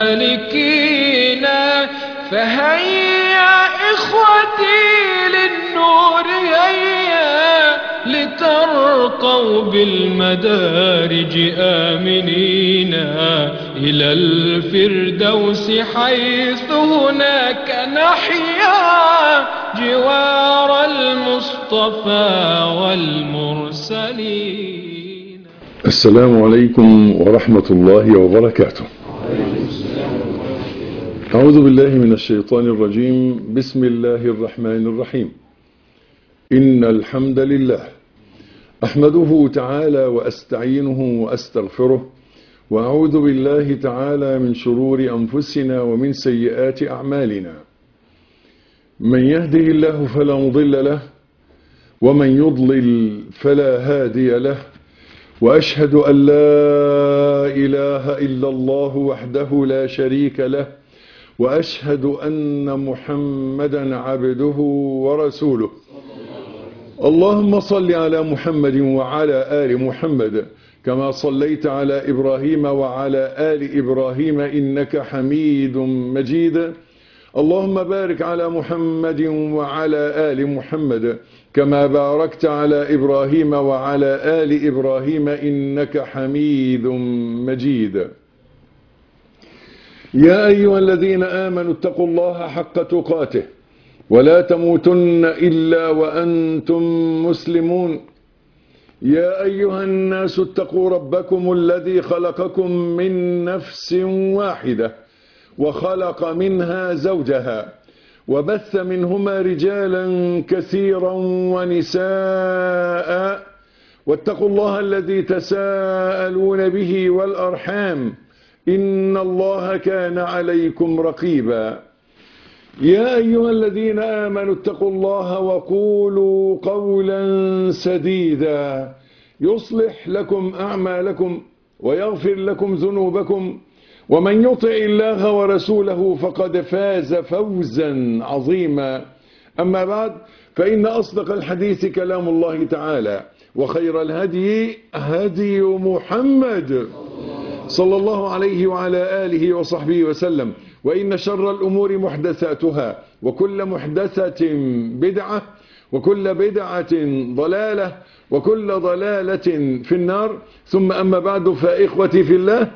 سالكينا فهيا إخوتي للنور هيا لترقوا بالمدارج آمنين إلى الفردوس حيث هناك نحيا جوار المصطفى والمرسلين السلام عليكم ورحمة الله وبركاته أعوذ بالله من الشيطان الرجيم بسم الله الرحمن الرحيم إن الحمد لله أحمده تعالى وأستعينه وأستغفره وأعوذ بالله تعالى من شرور أنفسنا ومن سيئات أعمالنا من يهده الله فلا مضل له ومن يضلل فلا هادي له وأشهد أن لا إله إلا الله وحده لا شريك له وأشهد أن محمدا عبده ورسوله اللهم صل على محمد وعلى آل محمد كما صليت على إبراهيم وعلى آل إبراهيم إنك حميد مجيد اللهم بارك على محمد وعلى آل محمد كما باركت على إبراهيم وعلى آل إبراهيم إنك حميد مجيد يا أيها الذين آمنوا اتقوا الله حق تقاته ولا تموتن إلا وأنتم مسلمون يا أيها الناس اتقوا ربكم الذي خلقكم من نفس واحدة وخلق منها زوجها وبث منهما رجالا كثيرا ونساء واتقوا الله الذي تساءلون به والأرحام إن الله كان عليكم رقيبا يا أيها الذين آمنوا اتقوا الله وقولوا قولا سديدا يصلح لكم أعمالكم ويغفر لكم ذنوبكم ومن يطع الله ورسوله فقد فاز فوزا عظيما أما بعد فإن أصدق الحديث كلام الله تعالى وخير الهدي هدي محمد صلى الله عليه وعلى آله وصحبه وسلم وإن شر الأمور محدثاتها وكل محدثة بدعة وكل بدعة ضلالة وكل ضلالة في النار ثم أما بعد فإخوتي في الله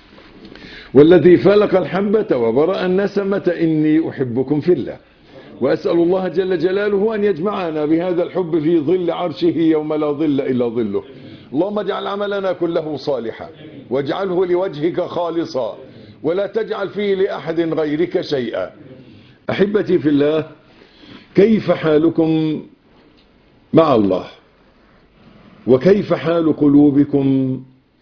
والذي فلق الحبة وبرأ النسمة إني أحبكم في الله وأسأل الله جل جلاله أن يجمعنا بهذا الحب في ظل عرشه يوم لا ظل إلا ظله اللهم اجعل عملنا كله صالحا واجعله لوجهك خالصا ولا تجعل فيه لأحد غيرك شيئا أحبتي في الله كيف حالكم مع الله وكيف حال قلوبكم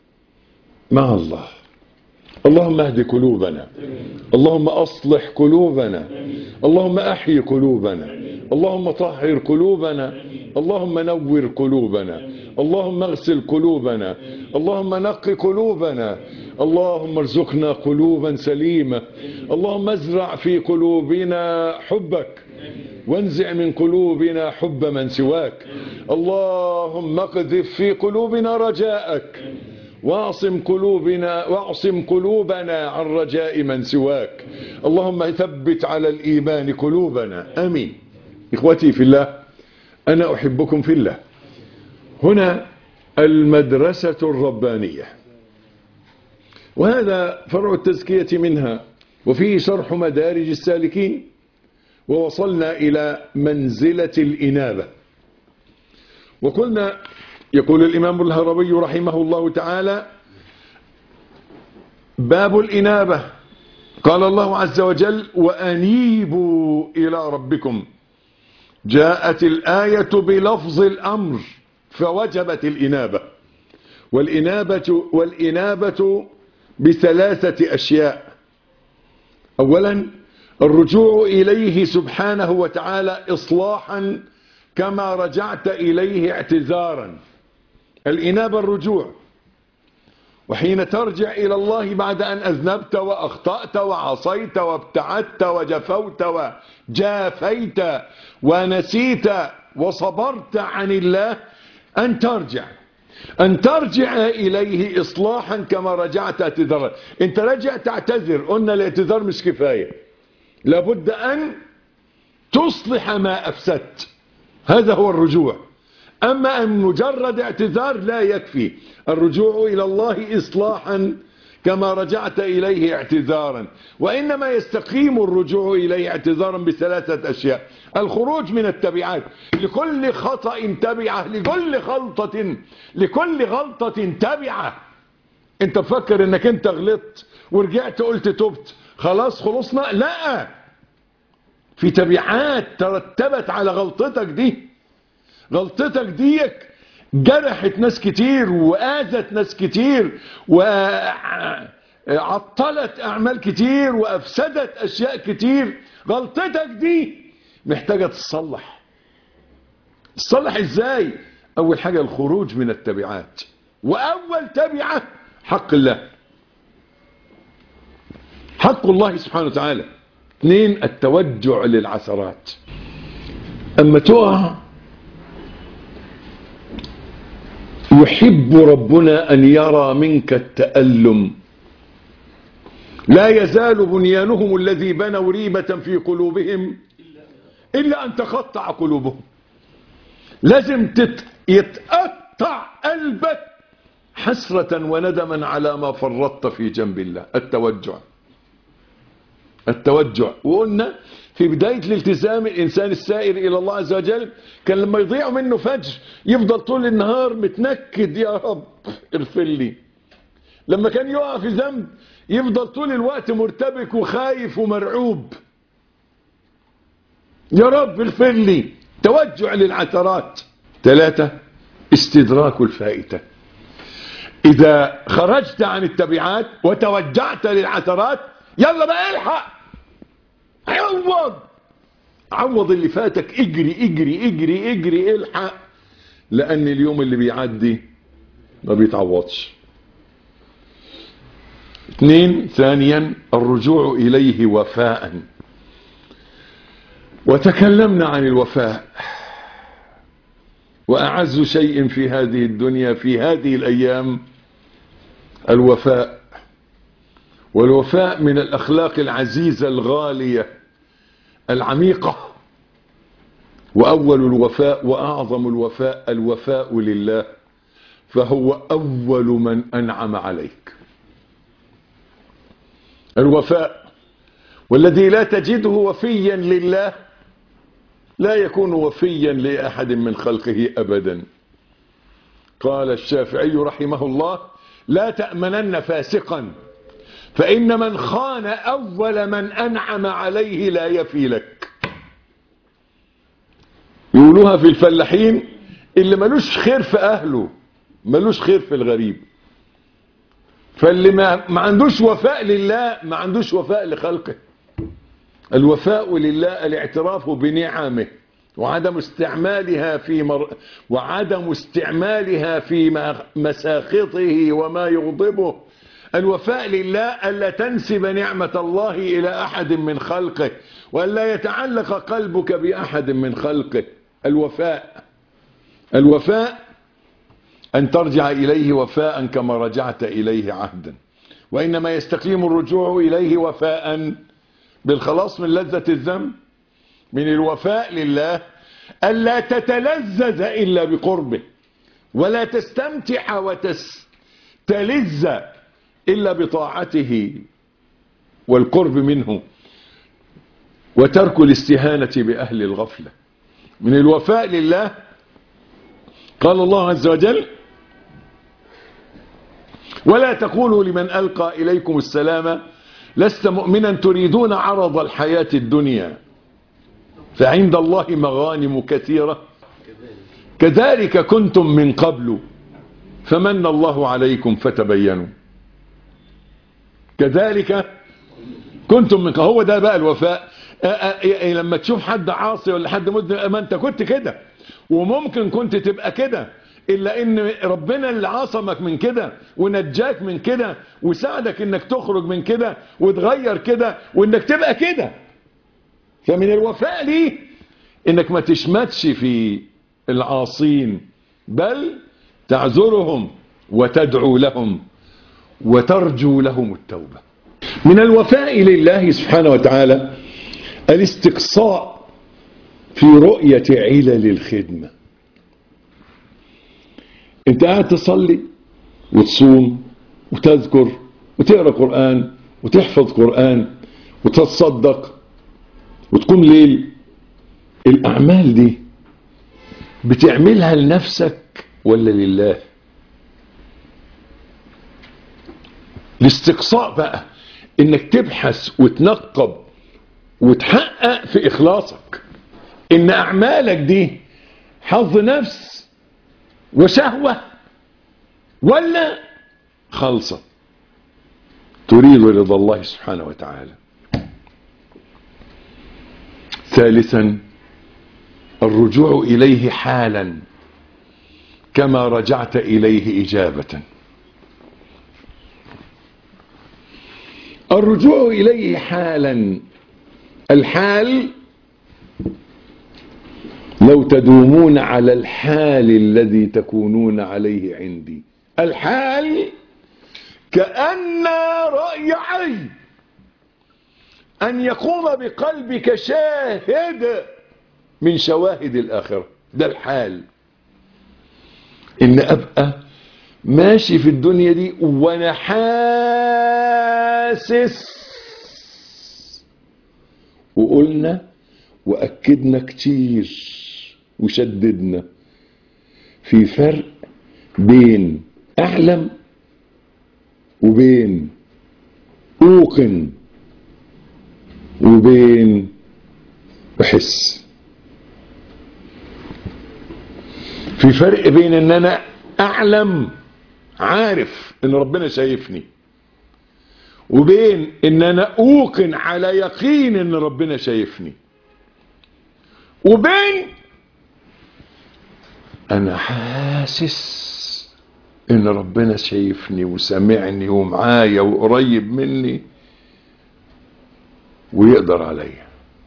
مع الله اللهم اهد قلوبنا اللهم أصلح قلوبنا اللهم أحيي قلوبنا اللهم طهر قلوبنا اللهم نور قلوبنا اللهم اغسل قلوبنا اللهم نق قلوبنا اللهم ارزقنا قلوبا سليمة اللهم ازرع في قلوبنا حبك وانزع من قلوبنا حب من سواك اللهم اقذف في قلوبنا رجاءك واعصم قلوبنا واعصم قلوبنا عن رجاء من سواك اللهم ثبت على الإيمان قلوبنا آمين إخوتي في الله أنا أحبكم في الله هنا المدرسة الربانية وهذا فرع التزكية منها وفيه شرح مدارج السالكين ووصلنا إلى منزلة الإنابة وقلنا يقول الإمام الهروي رحمه الله تعالى باب الإنابة قال الله عز وجل وأنيبوا إلى ربكم جاءت الآية بلفظ الأمر فوجبت الإنابة والإنابة, والإنابة بثلاثة أشياء أولا الرجوع إليه سبحانه وتعالى إصلاحا كما رجعت إليه اعتذارا الإنابة الرجوع وحين ترجع إلى الله بعد أن أذنبت وأخطأت وعصيت وابتعدت وجفوت وجافيت ونسيت وصبرت عن الله أن ترجع أن ترجع إليه إصلاحا كما رجعت اعتذارا أنت رجع تعتذر قلنا الاعتذار مش كفاية لابد أن تصلح ما أفسدت هذا هو الرجوع أما أن مجرد اعتذار لا يكفي الرجوع إلى الله إصلاحا كما رجعت إليه اعتذارا وإنما يستقيم الرجوع إليه اعتذارا بثلاثة أشياء الخروج من التبعات لكل خطأ تبعة لكل غلطة لكل غلطة تبعة انت فكر انك انت غلطت ورجعت قلت تبت خلاص خلصنا لا في تبعات ترتبت على غلطتك دي غلطتك ديك جرحت ناس كتير وآذت ناس كتير وعطلت أعمال كتير وأفسدت أشياء كتير غلطتك دي محتاجة تصلح تصلح ازاي أول حاجة الخروج من التبعات وأول تبعة حق الله حق الله سبحانه وتعالى اثنين التوجع للعثرات أما تقع يحب ربنا أن يرى منك التألم لا يزال بنيانهم الذي بنوا ريبة في قلوبهم إلا أن تقطع قلوبهم لازم تت... يتقطع قلبك حسرة وندما على ما فرطت في جنب الله التوجع التوجع وقلنا في بداية الالتزام الإنسان السائر إلى الله عز وجل كان لما يضيع منه فجر يفضل طول النهار متنكد يا رب اغفر لي لما كان يقع في ذنب يفضل طول الوقت مرتبك وخايف ومرعوب يا رب اغفر لي توجع للعثرات ثلاثة استدراك الفائتة إذا خرجت عن التبعات وتوجعت للعثرات يلا بقى الحق عوض عوض اللي فاتك اجري اجري اجري اجري الحق لان اليوم اللي بيعدي ما بيتعوضش اثنين ثانيا الرجوع اليه وفاء وتكلمنا عن الوفاء واعز شيء في هذه الدنيا في هذه الايام الوفاء والوفاء من الأخلاق العزيزة الغالية العميقة وأول الوفاء وأعظم الوفاء الوفاء لله فهو أول من أنعم عليك الوفاء والذي لا تجده وفيا لله لا يكون وفيا لأحد من خلقه أبدا قال الشافعي رحمه الله لا تأمنن فاسقا فإن من خان أول من أنعم عليه لا يفي لك يقولوها في الفلاحين اللي ملوش خير في أهله ملوش خير في الغريب فاللي ما, ما عندوش وفاء لله ما عندوش وفاء لخلقه الوفاء لله الاعتراف بنعمه وعدم استعمالها في مر... وعدم استعمالها في مساخطه وما يغضبه الوفاء لله ألا تنسب نعمة الله إلى أحد من خلقه وألا يتعلق قلبك بأحد من خلقه الوفاء الوفاء أن ترجع إليه وفاء كما رجعت إليه عهدا وإنما يستقيم الرجوع إليه وفاء بالخلاص من لذة الذنب من الوفاء لله ألا تتلذذ إلا بقربه ولا تستمتع وتستلذ إلا بطاعته والقرب منه وترك الاستهانة بأهل الغفلة من الوفاء لله قال الله عز وجل ولا تقولوا لمن ألقى إليكم السلام لست مؤمنا تريدون عرض الحياة الدنيا فعند الله مغانم كثيرة كذلك كنتم من قبل فمن الله عليكم فتبينوا كذلك كنتم من هو ده بقى الوفاء لما تشوف حد عاصي ولا حد مذنب ما انت كنت كده وممكن كنت تبقى كده الا ان ربنا اللي عصمك من كده ونجاك من كده وساعدك انك تخرج من كده وتغير كده وانك تبقى كده فمن الوفاء ليه انك ما تشمتش في العاصين بل تعذرهم وتدعو لهم وترجو لهم التوبة من الوفاء لله سبحانه وتعالى الاستقصاء في رؤية علل الخدمة انت قاعد تصلي وتصوم وتذكر وتقرأ قرآن وتحفظ قرآن وتتصدق وتقوم ليل الأعمال دي بتعملها لنفسك ولا لله الاستقصاء بقى انك تبحث وتنقب وتحقق في اخلاصك ان اعمالك دي حظ نفس وشهوة ولا خالصة تريد رضا الله سبحانه وتعالى ثالثا الرجوع إليه حالا كما رجعت إليه إجابة الرجوع إليه حالا الحال لو تدومون على الحال الذي تكونون عليه عندي الحال كأن رأي عين أن يقوم بقلبك شاهد من شواهد الآخرة ده الحال إن أبقى ماشي في الدنيا دي وأنا حاسس وقلنا وأكدنا كتير وشددنا في فرق بين أعلم وبين أوقن وبين أحس في فرق بين ان انا اعلم عارف ان ربنا شايفني وبين ان انا اوقن على يقين ان ربنا شايفني وبين انا حاسس ان ربنا شايفني وسامعني ومعايا وقريب مني ويقدر عليا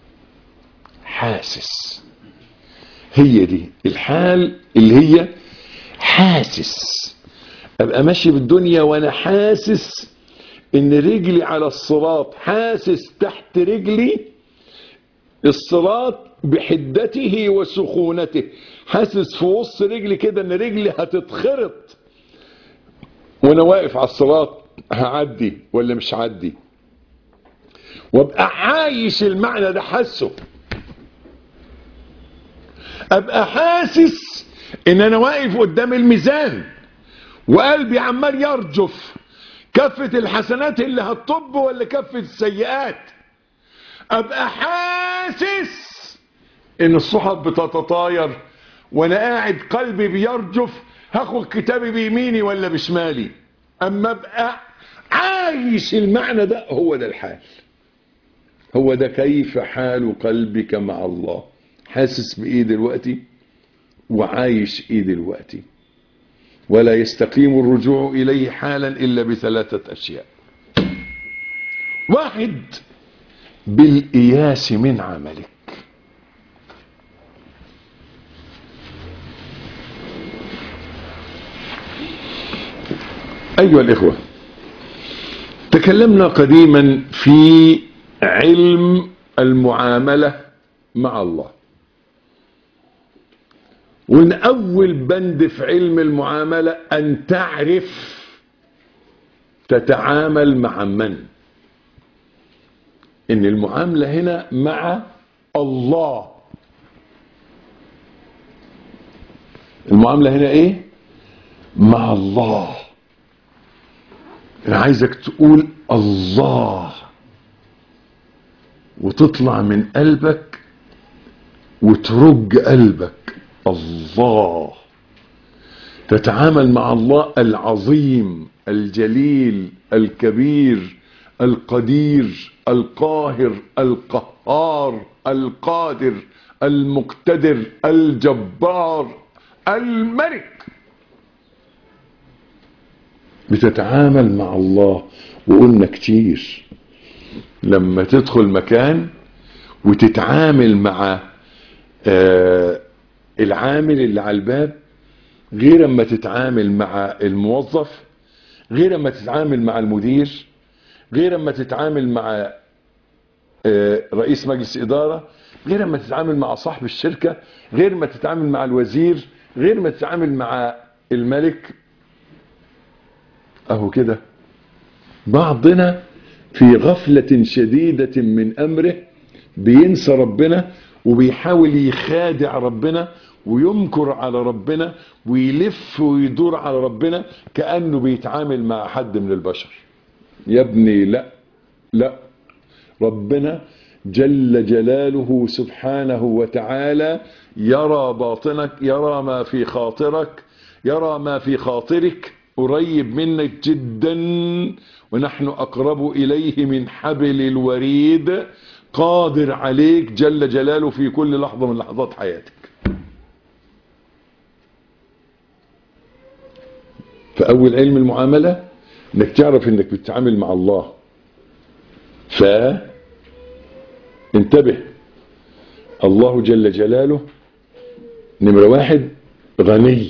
حاسس هي دي الحال اللي هي حاسس ابقى ماشي بالدنيا وانا حاسس ان رجلي على الصراط حاسس تحت رجلي الصراط بحدته وسخونته حاسس في وسط رجلي كده ان رجلي هتتخرط وانا واقف على الصراط هعدي ولا مش هعدي وابقى عايش المعنى ده حاسه ابقى حاسس ان انا واقف قدام الميزان وقلبي عمال يرجف كفة الحسنات اللي هتطب ولا كفة السيئات ابقى حاسس ان الصحف بتتطاير وانا قاعد قلبي بيرجف هاخد كتابي بيميني ولا بشمالي اما ابقى عايش المعنى ده هو ده الحال هو ده كيف حال قلبك مع الله حاسس بايه دلوقتي وعايش ايه دلوقتي ولا يستقيم الرجوع اليه حالا الا بثلاثه اشياء واحد بالاياس من عملك ايها الاخوه تكلمنا قديما في علم المعامله مع الله وان اول بند في علم المعامله ان تعرف تتعامل مع من ان المعامله هنا مع الله المعامله هنا ايه مع الله انا عايزك تقول الله وتطلع من قلبك وترج قلبك الله تتعامل مع الله العظيم الجليل الكبير القدير القاهر القهار القادر المقتدر الجبار الملك بتتعامل مع الله وقلنا كتير لما تدخل مكان وتتعامل مع آه العامل اللي على الباب غير اما تتعامل مع الموظف غير اما تتعامل مع المدير غير اما تتعامل مع آه، رئيس مجلس إدارة غير اما تتعامل مع صاحب الشركة غير ما تتعامل مع الوزير غير ما تتعامل مع الملك اهو كده بعضنا في غفلة شديدة من امره بينسى ربنا وبيحاول يخادع ربنا ويمكر على ربنا ويلف ويدور على ربنا كأنه بيتعامل مع حد من البشر يا ابني لا لا ربنا جل جلاله سبحانه وتعالى يرى باطنك يرى ما في خاطرك يرى ما في خاطرك قريب منك جدا ونحن أقرب إليه من حبل الوريد قادر عليك جل جلاله في كل لحظة من لحظات حياتك فأول علم المعاملة انك تعرف انك بتتعامل مع الله ف انتبه الله جل جلاله نمرة واحد غني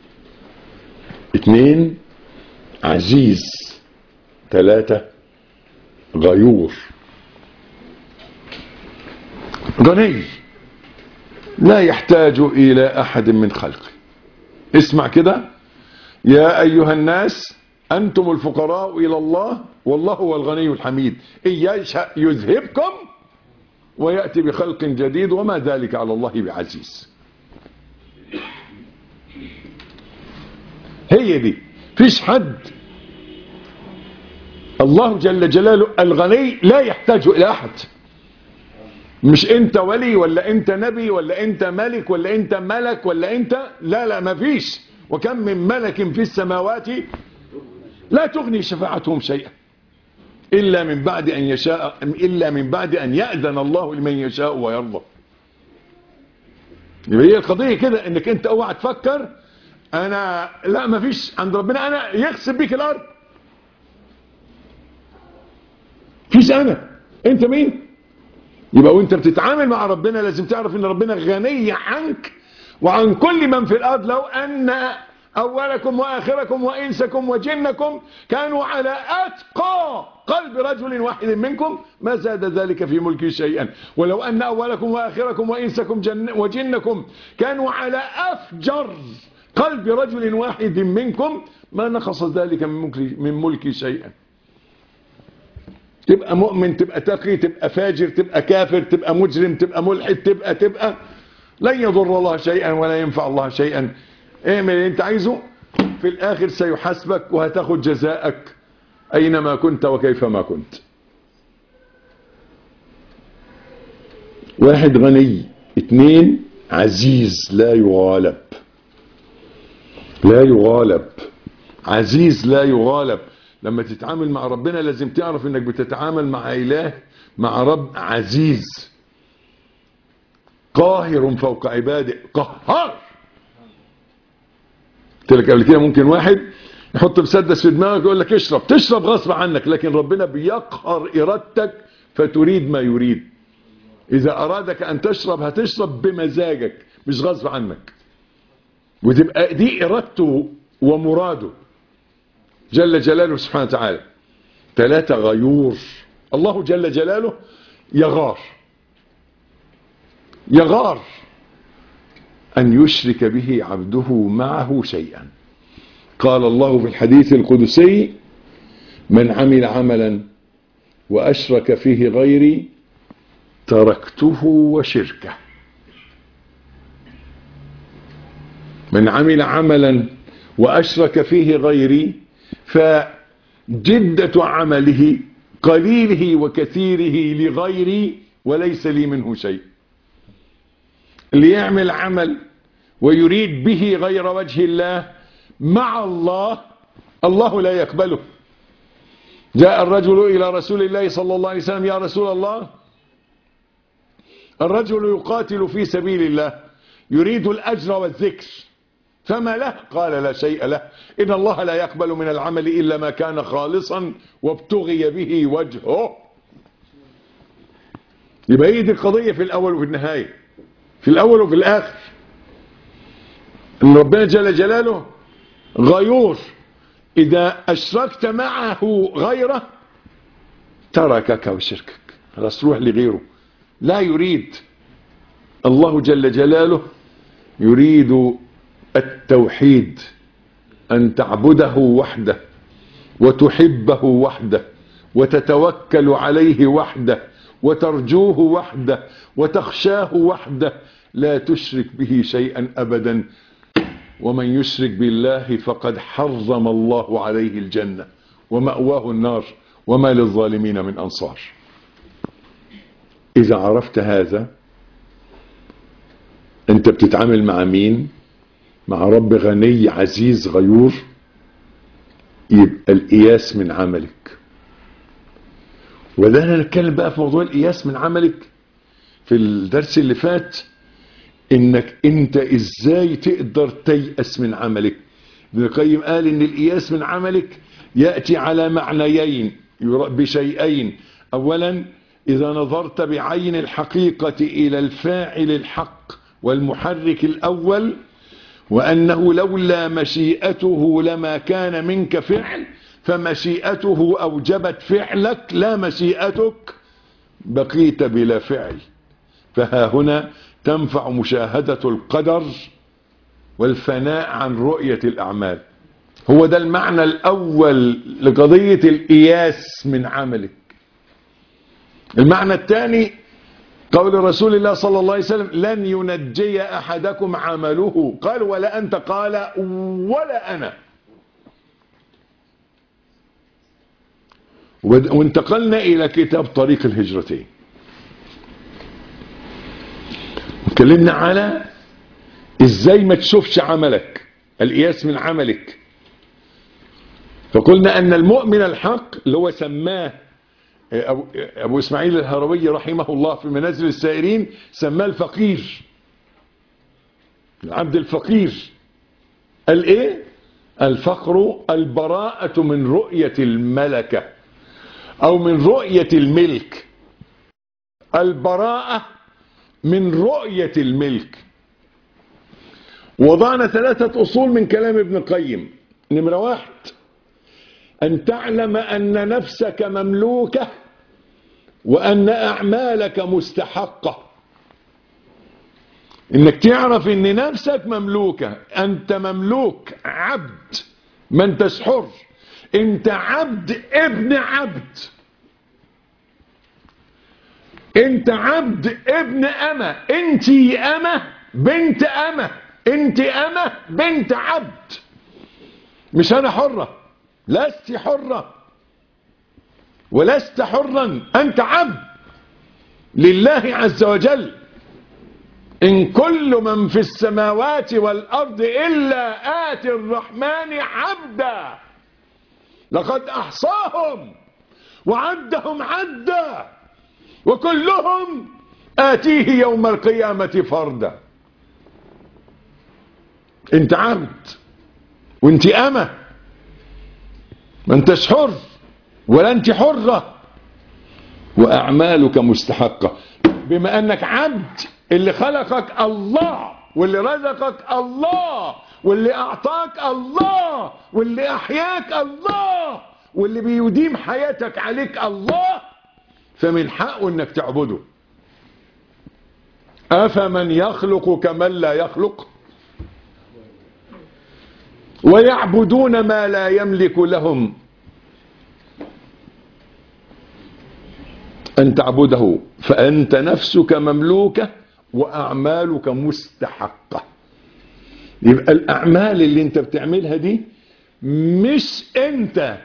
اتنين عزيز ثلاثة غيور غني لا يحتاج إلى أحد من خلقه اسمع كده يا أيها الناس أنتم الفقراء إلى الله والله هو الغني الحميد إن يشاء يذهبكم ويأتي بخلق جديد وما ذلك على الله بعزيز هي دي فيش حد الله جل جلاله الغني لا يحتاج إلى أحد مش انت ولي ولا انت نبي ولا انت ملك ولا انت ملك ولا انت لا لا ما فيش وكم من ملك في السماوات لا تغني شفاعتهم شيئا إلا من بعد أن يشاء إلا من بعد أن يأذن الله لمن يشاء ويرضى يبقى هي القضية كده انك انت اوعى تفكر انا لا ما فيش عند ربنا انا يخسف بيك الارض فيش انا انت مين يبقى وانت بتتعامل مع ربنا لازم تعرف ان ربنا غني عنك وعن كل من في الارض لو ان اولكم واخركم وانسكم وجنكم كانوا على اتقى قلب رجل واحد منكم ما زاد ذلك في ملكي شيئا ولو ان اولكم واخركم وانسكم جن وجنكم كانوا على افجر قلب رجل واحد منكم ما نقص ذلك من ملكي, من ملكي شيئا تبقى مؤمن تبقى تقي تبقى فاجر تبقى كافر تبقى مجرم تبقى ملحد تبقى تبقى لن يضر الله شيئا ولا ينفع الله شيئا اعمل اللي انت عايزه في الاخر سيحاسبك وهتاخد جزاءك اينما كنت وكيفما كنت واحد غني اتنين عزيز لا يغالب لا يغالب عزيز لا يغالب لما تتعامل مع ربنا لازم تعرف انك بتتعامل مع اله مع رب عزيز قاهر فوق عباده قهار قلت لك قبل كده ممكن واحد يحط مسدس في دماغك ويقول لك اشرب تشرب غصب عنك لكن ربنا بيقهر ارادتك فتريد ما يريد اذا ارادك ان تشرب هتشرب بمزاجك مش غصب عنك وتبقى دي ارادته ومراده جل جلاله سبحانه وتعالى ثلاثة غيور الله جل جلاله يغار يغار أن يشرك به عبده معه شيئا قال الله في الحديث القدسي من عمل عملا وأشرك فيه غيري تركته وشركه من عمل عملا وأشرك فيه غيري فجدة عمله قليله وكثيره لغيري وليس لي منه شيء ليعمل عمل ويريد به غير وجه الله مع الله الله لا يقبله جاء الرجل إلى رسول الله صلى الله عليه وسلم يا رسول الله الرجل يقاتل في سبيل الله يريد الأجر والذكر فما له قال لا شيء له إن الله لا يقبل من العمل إلا ما كان خالصا وابتغي به وجهه يبقى هي دي القضية في الأول وفي النهاية في الأول وفي الآخر ان ربنا جل جلاله غيور اذا اشركت معه غيره تركك وشركك خلاص روح لغيره لا يريد الله جل جلاله يريد التوحيد ان تعبده وحده وتحبه وحده وتتوكل عليه وحده وترجوه وحده وتخشاه وحده لا تشرك به شيئا ابدا ومن يشرك بالله فقد حرم الله عليه الجنه وماواه النار وما للظالمين من انصار اذا عرفت هذا انت بتتعامل مع مين مع رب غني عزيز غيور يبقى القياس من عملك وده انا نتكلم بقى في موضوع القياس من عملك في الدرس اللي فات انك انت ازاي تقدر تيأس من عملك ابن القيم قال ان القياس من عملك يأتي على معنيين بشيئين اولا اذا نظرت بعين الحقيقة الى الفاعل الحق والمحرك الاول وانه لولا مشيئته لما كان منك فعل فمشيئته اوجبت فعلك لا مشيئتك بقيت بلا فعل فها هنا تنفع مشاهدة القدر والفناء عن رؤية الأعمال هو ده المعنى الأول لقضية الإياس من عملك المعنى الثاني قول رسول الله صلى الله عليه وسلم لن ينجي أحدكم عمله قال ولا أنت قال ولا أنا وانتقلنا إلى كتاب طريق الهجرتين اتكلمنا على ازاي ما تشوفش عملك القياس من عملك فقلنا ان المؤمن الحق اللي هو سماه ابو, أبو اسماعيل الهروي رحمه الله في منازل السائرين سماه الفقير العبد الفقير قال ايه الفقر البراءة من رؤية الملكة او من رؤية الملك البراءة من رؤية الملك وضعنا ثلاثة أصول من كلام ابن القيم نمرة واحد أن تعلم أن نفسك مملوكة وأن أعمالك مستحقة إنك تعرف أن نفسك مملوكة أنت مملوك عبد ما أنتش حر أنت عبد ابن عبد انت عبد ابن أمة انت أمة بنت أمة انت أمة بنت عبد مش أنا حرة لست حرة ولست حرا أنت عبد لله عز وجل إن كل من في السماوات والأرض إلا آتي الرحمن عبدا لقد أحصاهم وعدهم عدا وكلهم آتيه يوم القيامة فردا انت عبد وانت أمة ما انتش حر ولا انت حرة وأعمالك مستحقة بما أنك عبد اللي خلقك الله واللي رزقك الله واللي أعطاك الله واللي أحياك الله واللي بيديم حياتك عليك الله فمن حقه انك تعبده افمن يخلق كمن لا يخلق ويعبدون ما لا يملك لهم ان تعبده فانت نفسك مملوكه واعمالك مستحقه يبقى الاعمال اللي انت بتعملها دي مش انت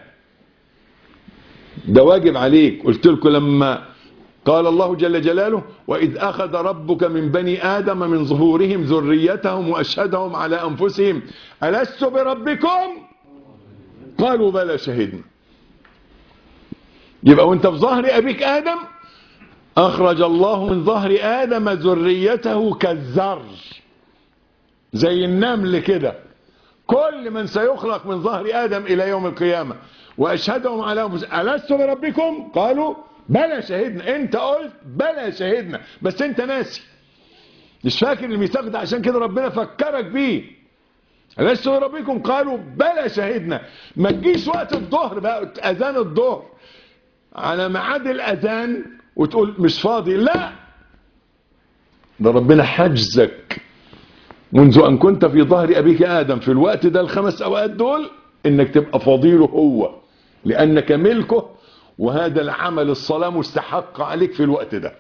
ده واجب عليك قلت لكم لما قال الله جل جلاله وإذ أخذ ربك من بني آدم من ظهورهم ذريتهم وأشهدهم على أنفسهم ألست بربكم قالوا بلى شهدنا يبقى وانت في ظهر أبيك آدم أخرج الله من ظهر آدم ذريته كالذر زي النمل كده كل من سيخلق من ظهر آدم إلى يوم القيامة وأشهدهم على أنفسهم ألست بربكم قالوا بلى شهدنا انت قلت بلى شهدنا بس انت ناسي مش فاكر الميثاق ده عشان كده ربنا فكرك بيه ألست بربكم قالوا بلى شهدنا ما تجيش وقت الظهر بقى أذان الظهر على ميعاد الأذان وتقول مش فاضي لا ده ربنا حجزك منذ أن كنت في ظهر أبيك آدم في الوقت ده الخمس أوقات دول إنك تبقى فضيله هو لأنك ملكه وهذا العمل الصلاة مستحق عليك في الوقت ده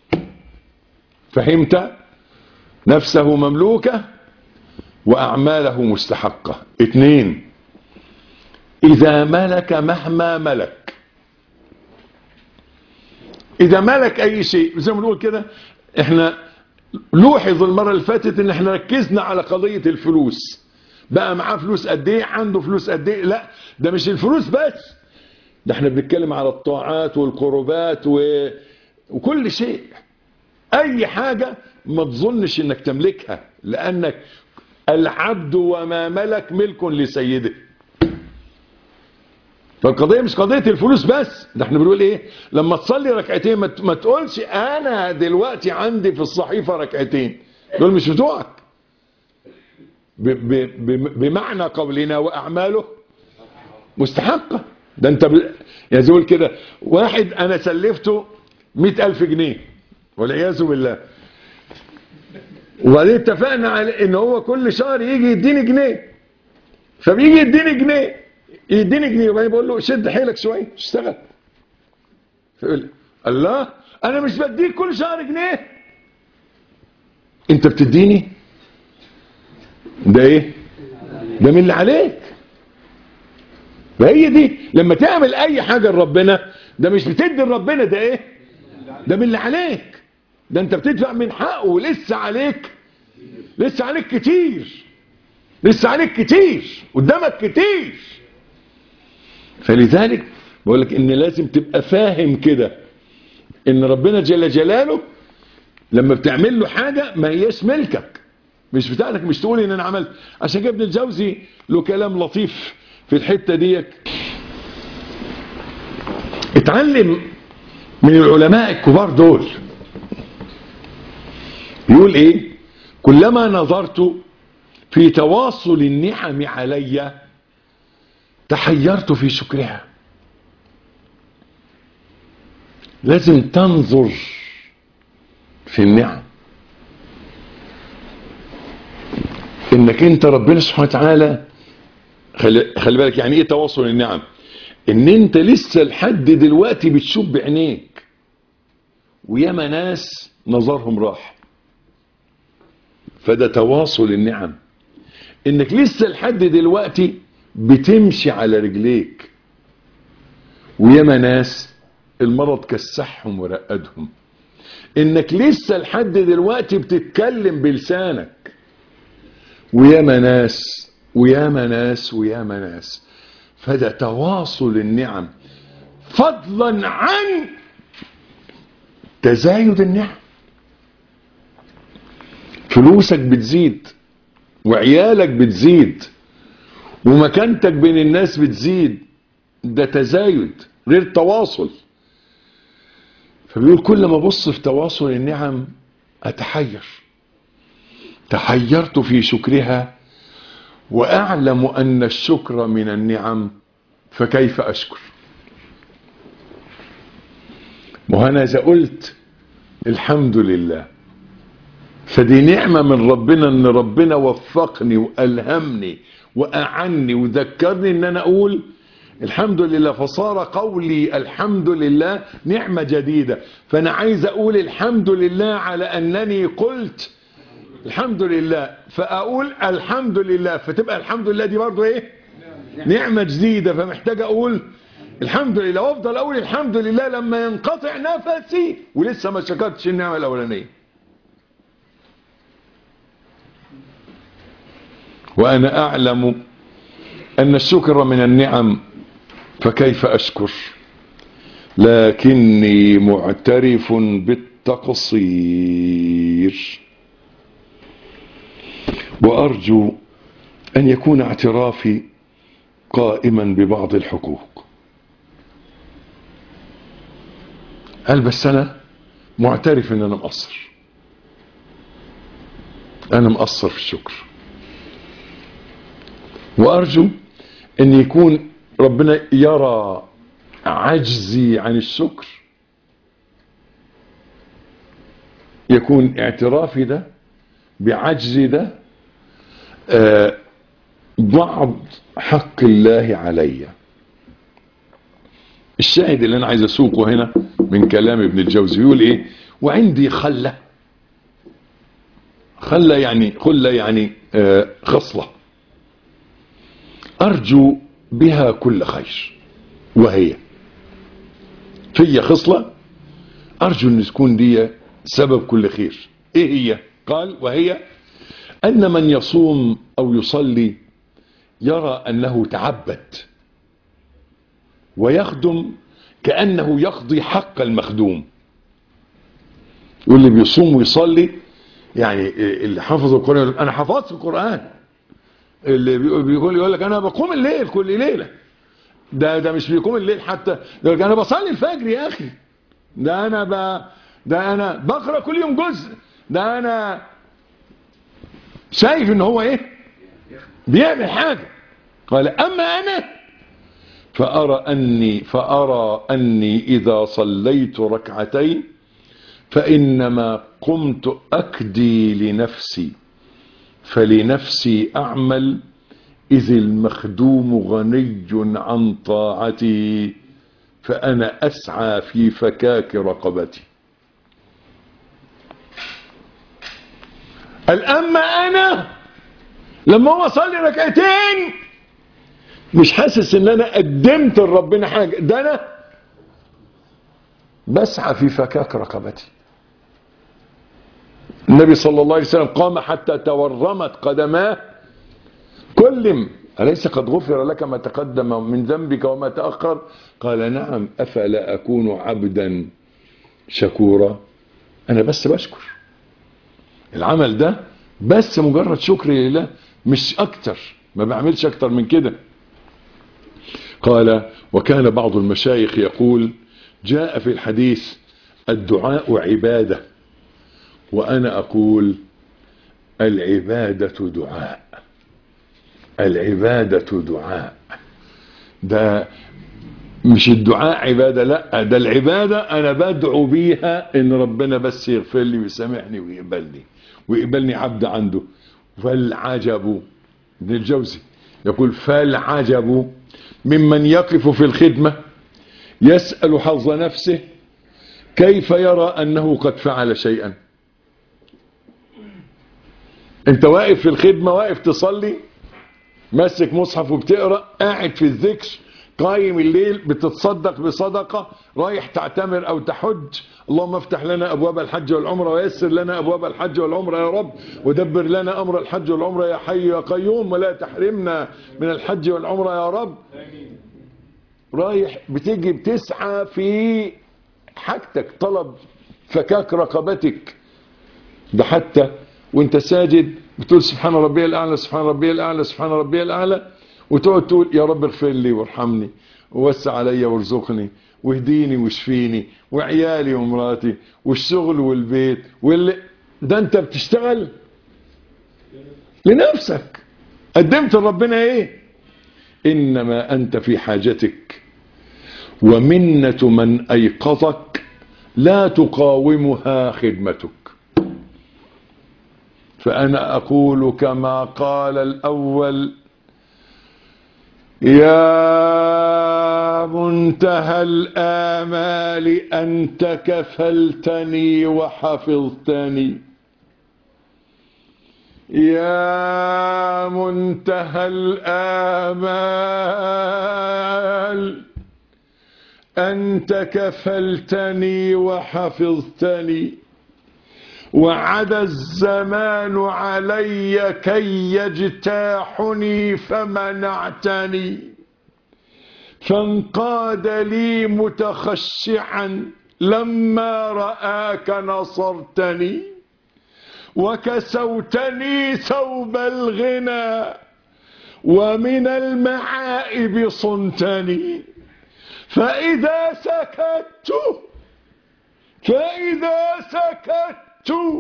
فهمت نفسه مملوكة وأعماله مستحقة اثنين إذا ملك مهما ملك إذا ملك أي شيء زي ما بنقول كده احنا لوحظ المرة اللي فاتت ان احنا ركزنا على قضية الفلوس بقى معاه فلوس قد ايه عنده فلوس قد ايه لا ده مش الفلوس بس ده احنا بنتكلم على الطاعات والقربات و... وكل شيء اي حاجة ما تظنش انك تملكها لانك العبد وما ملك ملك لسيده فالقضية مش قضية الفلوس بس ده احنا بنقول ايه لما تصلي ركعتين ما ت- ما تقولش انا دلوقتي عندي في الصحيفة ركعتين دول مش بتوعك ب ب ب بمعنى قولنا واعماله مستحقة ده انت ب... يعني زي ما بقول كده واحد انا سلفته مئة الف جنيه والعياذ بالله وبعدين اتفقنا على ان هو كل شهر يجي يديني جنيه فبيجي يديني جنيه يديني جنيه وبعدين بقول له شد حيلك شويه اشتغل فيقول الله انا مش بديك كل شهر جنيه انت بتديني ده ايه ده من اللي عليك فهي دي لما تعمل اي حاجه لربنا ده مش بتدي لربنا ده ايه ده من اللي عليك ده انت بتدفع من حقه ولسه عليك لسه عليك كتير لسه عليك كتير قدامك كتير فلذلك بقول لك ان لازم تبقى فاهم كده ان ربنا جل جلاله لما بتعمل له حاجة ما هياش ملكك مش بتاعتك مش تقول ان انا عملت عشان كده ابن الجوزي له كلام لطيف في الحتة ديك اتعلم من العلماء الكبار دول يقول ايه كلما نظرت في تواصل النعم علي تحيرت في شكرها لازم تنظر في النعم انك انت ربنا سبحانه وتعالى خلي, خلي بالك يعني ايه تواصل النعم ان انت لسه لحد دلوقتي بتشوف بعينيك وياما ناس نظرهم راح فده تواصل النعم انك لسه لحد دلوقتي بتمشي على رجليك وياما ناس المرض كسحهم ورقدهم انك لسه لحد دلوقتي بتتكلم بلسانك وياما ناس وياما ناس وياما ناس فده تواصل النعم فضلا عن تزايد النعم فلوسك بتزيد وعيالك بتزيد ومكانتك بين الناس بتزيد ده تزايد غير تواصل فبيقول كل ما ابص في تواصل النعم اتحير تحيرت في شكرها واعلم ان الشكر من النعم فكيف اشكر وأنا اذا قلت الحمد لله فدي نعمة من ربنا ان ربنا وفقني والهمني واعني وذكرني ان انا اقول الحمد لله فصار قولي الحمد لله نعمة جديدة فانا عايز اقول الحمد لله على انني قلت الحمد لله فاقول الحمد لله فتبقى الحمد لله دي برضو ايه نعمة جديدة فمحتاج اقول الحمد لله وافضل اقول الحمد لله لما ينقطع نفسي ولسه ما شكرتش النعمة الاولانية وانا اعلم ان الشكر من النعم فكيف اشكر لكني معترف بالتقصير وارجو ان يكون اعترافي قائما ببعض الحقوق قال بس انا معترف ان انا مقصر انا مقصر في الشكر وأرجو أن يكون ربنا يرى عجزي عن الشكر يكون اعترافي ده بعجزي ده آه بعض حق الله علي الشاهد اللي انا عايز اسوقه هنا من كلام ابن الجوزي يقول ايه وعندي خلة خلة يعني خلة يعني آه خصلة ارجو بها كل خير وهي في خصلة ارجو ان تكون دي سبب كل خير ايه هي قال وهي ان من يصوم او يصلي يرى انه تعبد ويخدم كأنه يقضي حق المخدوم واللي بيصوم ويصلي يعني اللي حفظ القرآن يقول انا حفظت القرآن اللي بيقول يقول لك انا بقوم الليل كل ليلة ده ده مش بيقوم الليل حتى يقول لك انا بصلي الفجر يا اخي ده انا ب... ده انا بقرا كل يوم جزء ده انا شايف ان هو ايه بيعمل حاجة قال اما انا فارى اني فارى اني اذا صليت ركعتين فانما قمت اكدي لنفسي فلنفسي اعمل اذ المخدوم غني عن طاعتي فانا اسعى في فكاك رقبتي الأما أنا لما هو صلي ركعتين مش حاسس ان انا قدمت لربنا حاجة ده انا بسعى في فكاك رقبتي النبي صلى الله عليه وسلم قام حتى تورمت قدماه كلم أليس قد غفر لك ما تقدم من ذنبك وما تأخر قال نعم أفلا أكون عبدا شكورا أنا بس بشكر العمل ده بس مجرد شكر لله مش اكتر ما بعملش اكتر من كده قال وكان بعض المشايخ يقول جاء في الحديث الدعاء عبادة وانا اقول العبادة دعاء العبادة دعاء ده مش الدعاء عبادة لا ده العبادة انا بدعو بيها ان ربنا بس يغفر لي ويسامحني ويقبلني ويقبلني عبد عنده فالعجب ابن الجوزي يقول فالعجب ممن يقف في الخدمة يسأل حظ نفسه كيف يرى أنه قد فعل شيئا انت واقف في الخدمة واقف تصلي ماسك مصحف وبتقرأ قاعد في الذكر قايم الليل بتتصدق بصدقة رايح تعتمر او تحج اللهم افتح لنا ابواب الحج والعمرة ويسر لنا ابواب الحج والعمرة يا رب ودبر لنا امر الحج والعمرة يا حي يا قيوم ولا تحرمنا من الحج والعمرة يا رب رايح بتيجي بتسعى في حاجتك طلب فكاك رقبتك ده حتى وانت ساجد بتقول سبحان ربي الاعلى سبحان ربي الاعلى سبحان ربي الاعلى وتقعد تقول يا رب اغفر لي وارحمني ووسع عليا وارزقني واهديني واشفيني وعيالي ومراتي والشغل والبيت واللي ده انت بتشتغل لنفسك قدمت لربنا ايه انما انت في حاجتك ومنة من ايقظك لا تقاومها خدمتك فانا اقول كما قال الاول يا منتهى الآمال أنت كفلتني وحفظتني يا منتهى الآمال أنت كفلتني وحفظتني وعد الزمان علي كي يجتاحني فمنعتني فانقاد لي متخشعا لما رآك نصرتني وكسوتني ثوب الغنى ومن المعائب صنتني فإذا سكت فإذا سكت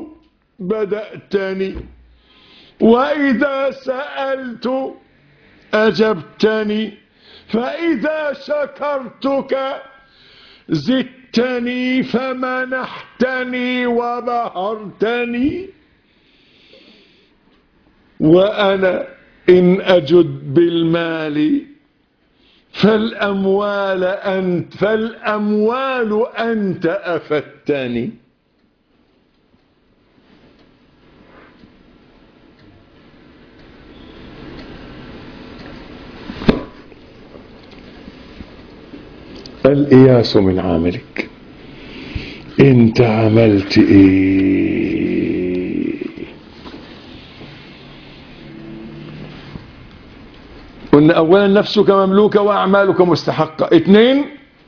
بدأتني وإذا سألت أجبتني فإذا شكرتك زدتني فمنحتني وبهرتني وأنا إن أجد بالمال فالأموال أنت فالأموال أنت أفتني الإياس من عملك انت عملت ايه قلنا اولا نفسك مملوكة واعمالك مستحقة اثنين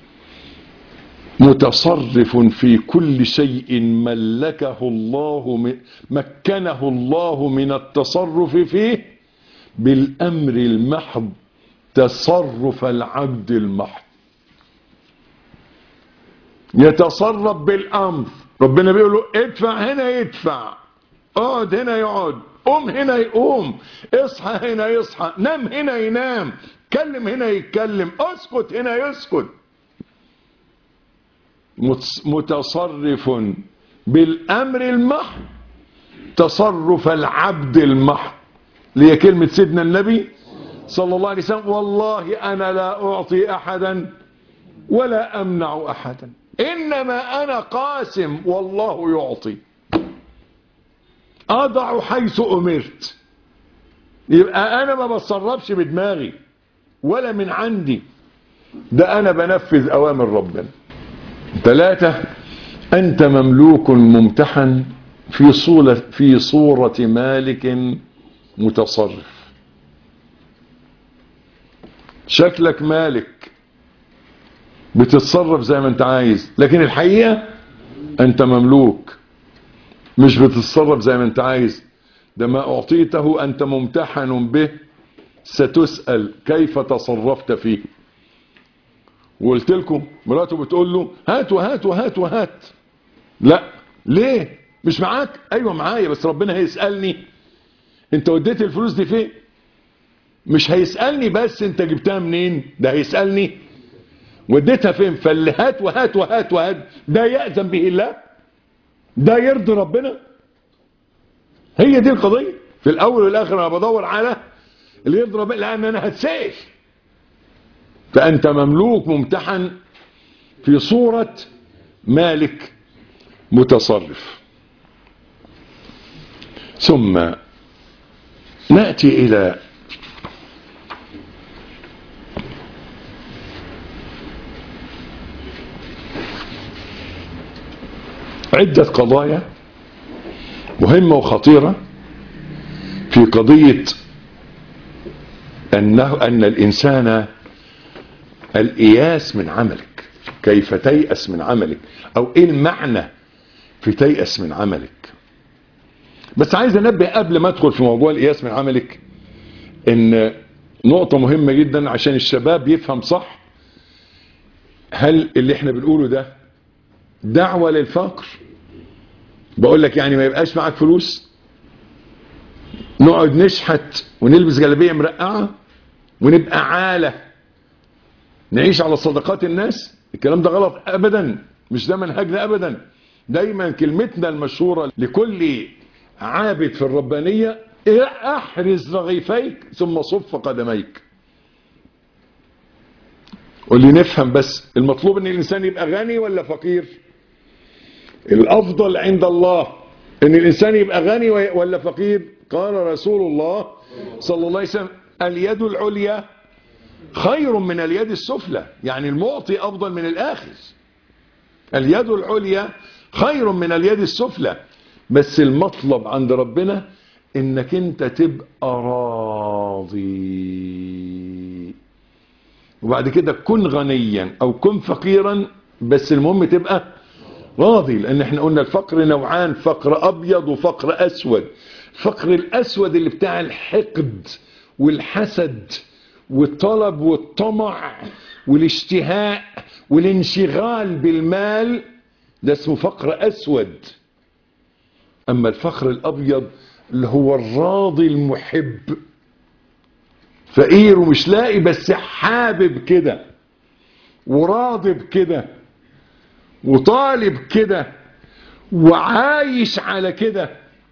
متصرف في كل شيء ملكه الله م- مكنه الله من التصرف فيه بالامر المحض تصرف العبد المحض يتصرف بالامر ربنا بيقول له ادفع هنا يدفع اقعد هنا يقعد قوم هنا يقوم اصحى هنا يصحى نام هنا ينام كلم هنا يتكلم اسكت هنا يسكت متص- متصرف بالامر المحض تصرف العبد المحض اللي هي كلمة سيدنا النبي صلى الله عليه وسلم والله انا لا اعطي احدا ولا امنع احدا انما انا قاسم والله يعطي اضع حيث امرت يبقى انا ما بتصرفش بدماغي ولا من عندي ده انا بنفذ اوامر ربنا ثلاثة انت مملوك ممتحن في صورة في صورة مالك متصرف شكلك مالك بتتصرف زي ما انت عايز لكن الحقيقة انت مملوك مش بتتصرف زي ما انت عايز ده ما اعطيته انت ممتحن به ستسأل كيف تصرفت فيه وقلت لكم مراته بتقول له هات وهات وهات وهات لا ليه مش معاك ايوه معايا بس ربنا هيسألني انت وديت الفلوس دي فين مش هيسألني بس انت جبتها منين ده هيسألني وديتها فين فاللي هات وهات وهات وهات ده يأذن به الله ده يرضي ربنا هي دي القضية في الاول والاخر انا بدور على اللي يرضي ربنا لان انا هتسأل فانت مملوك ممتحن في صورة مالك متصرف ثم نأتي إلى عدة قضايا مهمة وخطيرة في قضية أنه أن الإنسان الإياس من عملك كيف تيأس من عملك أو إيه المعنى في تيأس من عملك بس عايز أنبه قبل ما أدخل في موضوع الإياس من عملك إن نقطة مهمة جدا عشان الشباب يفهم صح هل اللي احنا بنقوله ده دعوة للفقر بقول لك يعني ما يبقاش معاك فلوس نقعد نشحت ونلبس جلابيه مرقعه ونبقى عاله نعيش على صدقات الناس الكلام ده غلط ابدا مش ده منهجنا ابدا دايما كلمتنا المشهوره لكل عابد في الربانيه احرز رغيفيك ثم صف قدميك قول لي نفهم بس المطلوب ان الانسان يبقى غني ولا فقير الافضل عند الله ان الانسان يبقى غني ولا فقير قال رسول الله صلى الله عليه وسلم اليد العليا خير من اليد السفلى يعني المعطي افضل من الاخذ اليد العليا خير من اليد السفلى بس المطلب عند ربنا انك انت تبقى راضي وبعد كده كن غنيا او كن فقيرا بس المهم تبقى راضي لان احنا قلنا الفقر نوعان فقر ابيض وفقر اسود الفقر الاسود اللي بتاع الحقد والحسد والطلب والطمع والاشتهاء والانشغال بالمال ده اسمه فقر اسود اما الفقر الابيض اللي هو الراضي المحب فقير ومش لاقي بس حابب كده وراضب كده وطالب كده وعايش على كده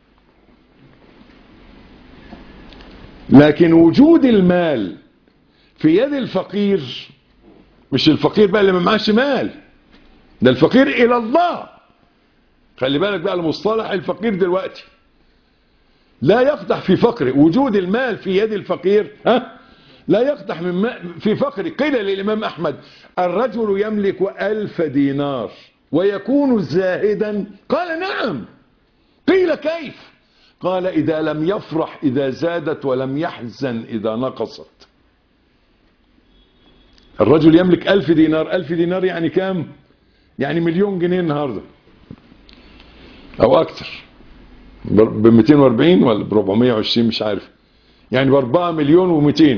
لكن وجود المال في يد الفقير مش الفقير بقى اللي ما معاش مال ده الفقير الى الله خلي بالك بقى المصطلح الفقير دلوقتي لا يقدح في فقره وجود المال في يد الفقير ها لا يقدح من ما في فقره قيل للإمام أحمد الرجل يملك ألف دينار ويكون زاهدا قال نعم قيل كيف قال إذا لم يفرح إذا زادت ولم يحزن إذا نقصت الرجل يملك ألف دينار ألف دينار يعني كام يعني مليون جنيه النهاردة أو أكتر ب 240 ولا ب 420 مش عارف يعني ب 4 مليون و200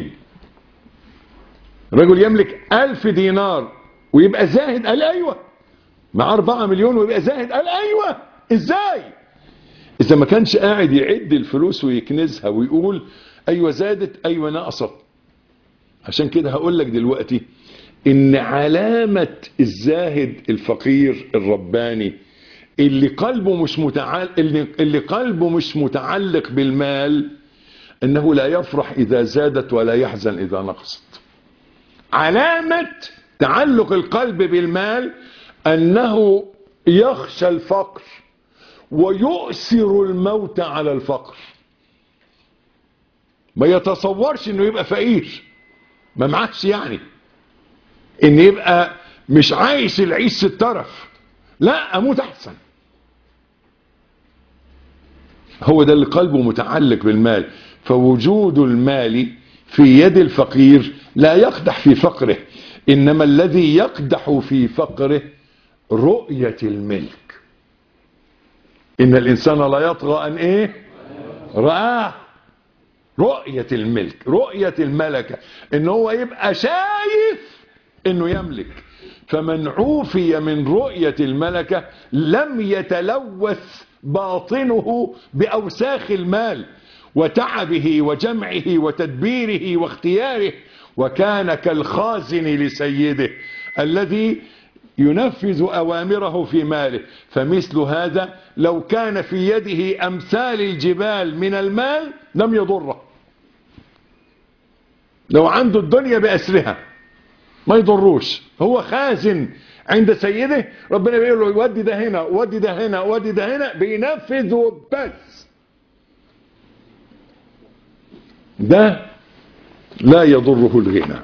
رجل يملك 1000 دينار ويبقى زاهد قال ايوه مع 4 مليون ويبقى زاهد قال ايوه ازاي اذا ما كانش قاعد يعد الفلوس ويكنزها ويقول ايوه زادت ايوه نقصت عشان كده هقول لك دلوقتي ان علامة الزاهد الفقير الرباني اللي قلبه مش متعلق اللي, اللي قلبه مش متعلق بالمال انه لا يفرح اذا زادت ولا يحزن اذا نقصت علامة تعلق القلب بالمال انه يخشى الفقر ويؤثر الموت على الفقر ما يتصورش انه يبقى فقير ما معكش يعني ان يبقى مش عايش العيش الترف لا اموت احسن هو ده اللي قلبه متعلق بالمال فوجود المال في يد الفقير لا يقدح في فقره انما الذي يقدح في فقره رؤية الملك ان الانسان لا يطغى ان ايه رآه رؤية الملك رؤية الملكة ان هو يبقى شايف انه يملك فمن عوفي من رؤية الملكة لم يتلوث باطنه بأوساخ المال وتعبه وجمعه وتدبيره واختياره وكان كالخازن لسيده الذي ينفذ أوامره في ماله فمثل هذا لو كان في يده أمثال الجبال من المال لم يضره لو عنده الدنيا بأسرها ما يضروش هو خازن عند سيده ربنا بيقول له ودي ده هنا ودي ده هنا ودي ده هنا بينفذ وبس ده لا يضره الغنى